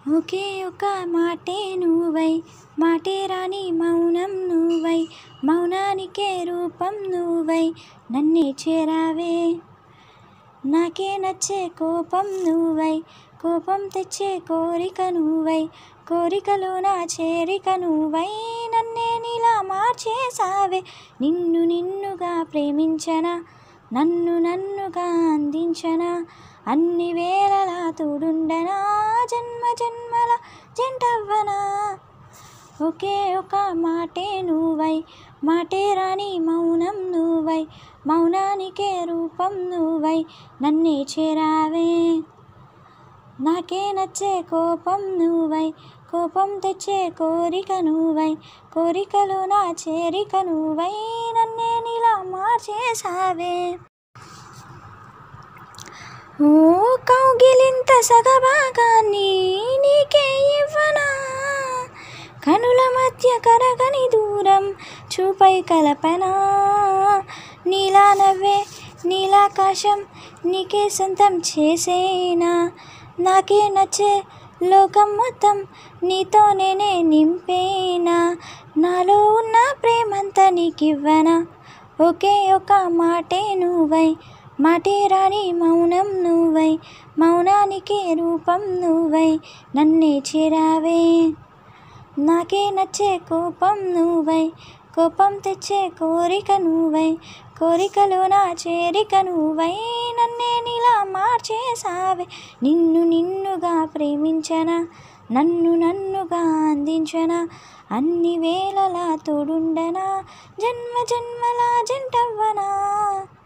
ఒకే ఒక మాటే నువ్వై మాటే రాని మౌనం నువ్వై మౌనానికే రూపం నువ్వై నన్నే చేరావే నాకే నచ్చే కోపం నువ్వై కోపం తెచ్చే కోరిక నువ్వై కోరికలో నా చేరిక నువ్వై నన్నే నీలా మార్చేసావే నిన్ను నిన్నుగా ప్రేమించనా నన్ను నన్నుగా అందించనా అన్ని వేళలా తోడుండనా జన్మ జన్మల జంటవ్వనా ఒకే ఒక మాటే నువ్వై మాటే రాని మౌనం నువ్వై మౌనానికే రూపం నువ్వై నన్నే చేరావే నాకే నచ్చే కోపం నువ్వై కోపం తెచ్చే కోరిక నువ్వై కోరికలో నా చేరిక నువ్వై నన్నే నీలా మార్చేసావే ఓ కౌగిలింత సగభాగాన్ని నీకే ఇవ్వనా కనుల మధ్య కరగని దూరం చూపై కలపనా నీలా నవ్వే నీలాకాశం నీకే సొంతం చేసేనా నాకే నచ్చే లోకం మొత్తం నీతో నేనే నింపేనా నాలో ఉన్న ప్రేమంతా నీకివ్వనా ఒకే ఒక మాటే నువ్వై మాటే రాని మౌనం నువ్వై మౌనానికే రూపం నువ్వై నన్నే చేరావే నాకే నచ్చే కోపం నువ్వై కోపం తెచ్చే కోరిక నువ్వై కోరికలో నా చేరిక నువ్వై నన్నే నీలా మార్చేసావే నిన్ను నిన్నుగా ప్రేమించనా నన్ను నన్నుగా అందించనా అన్ని వేళలా తోడుండనా జన్మ జన్మల జంటవ్వనా